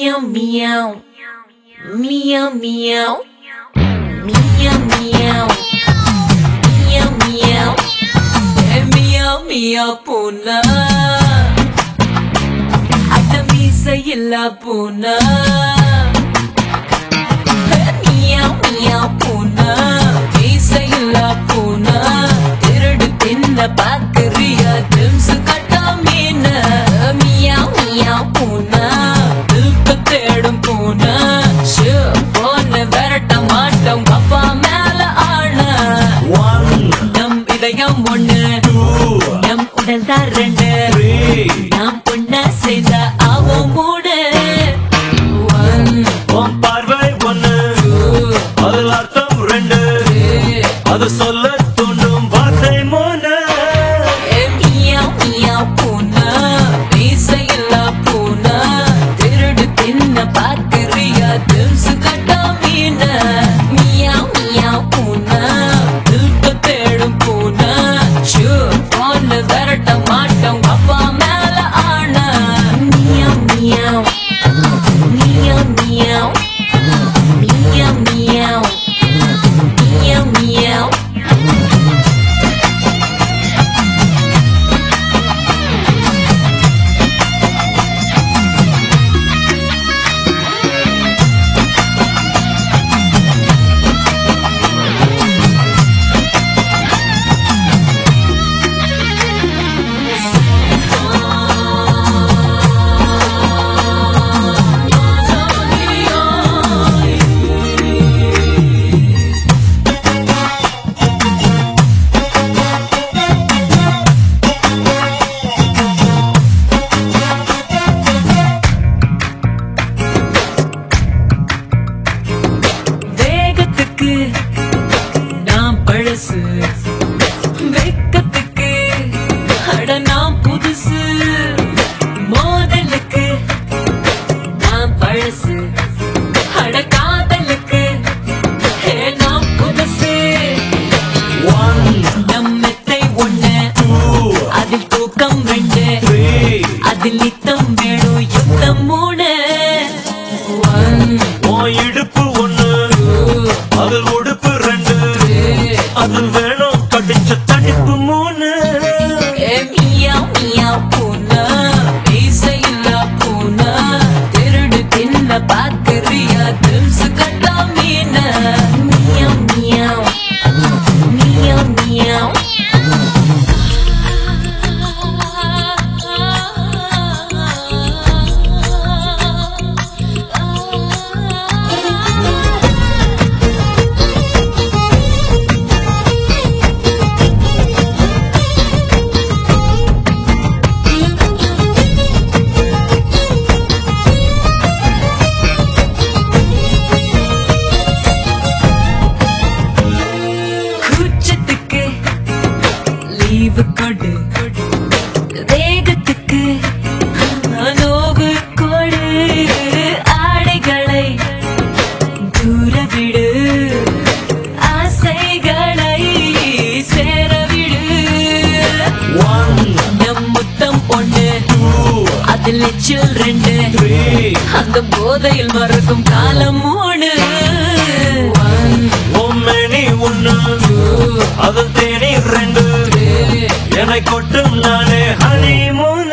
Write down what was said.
Meow meow. Meow meow. Meow meow. Meow meow. Hey, meow meow பூனா அட மீசையில்லா பூனா Hey, meow meow பூனா மீசையில்லா பூனா திருடு தின்ன பாக்குறியா திம்சு கட்டா மீன மியாவ் மியாவ் பூனா தில்க தேடும் பூனா ஷூ போன விரட்ட மாட்டோம் அப்பா மேல ஆன One, நம் இதயம் ஒண்ணு two, நம் உடல் தான் ரெண்டு three. நாம் பொண்ணா சேர்ந்தா ஆவோம் மூடு ஒன் உன் பார்வை ஒண்ணு அதில் அர்த்தம் ரெண்டு அது சொல்ல தூண்டும் வார்த்தை மூணு மியாவ் மியாவ் பூனா மீசையில்லா பூனா திருடு தின்ன பாக்குறியா திம்சு கட்டா மீன மியாவ் மியாவ் பூனா தில்க தேடும் பூனா ஷூ போன்னு விரட்ட மாட்டோம் அப்பா மேல ஆன meow meow meow meow meow meow meow meow வேகத்துக்கு நாம் பழசு வெக்கத்துக்கு அட நாம் புதுசு மோதலுக்கு நாம் பழசு அட காதலுக்கு ஹே, நாம் புதுசு One, நம் மெத்தை ஒண்ணு two, அதில் தூக்கம் ரெண்டு three. அதில் நித்தம் வேணும் யுத்தம் மூணு ஒன் உன் இடுப்பு ஒண்ணு அதில் உடுப்பு ரெண்டு அதில் வேணும் கடிச்ச தடிப்பு மூணு மியாவ் மியாவ் பூனா மீசையில்லா பூனா திருடு தின்ன பாக்குறியா திம்சு கட்டா மீன மியாவ் மியாவ் மியாவ் மியாவ் கூச்சத்துக்கு லீவு கொடு வேகத்துக்கு நோவு கொடு ஆடைகளை தூர விடு ஆசைகளை சேரவிடு One, நம் முத்தம் ஒண்ணு two, அதில் எச்சில் ரெண்டு three. அந்த போதையில் மறக்கும் காலம் மூணு One, உன் மேனி ஒண்ணு அதில் தேனி ரெண்டு two, என்னை கொட்டும் நானே ஹனிமூன்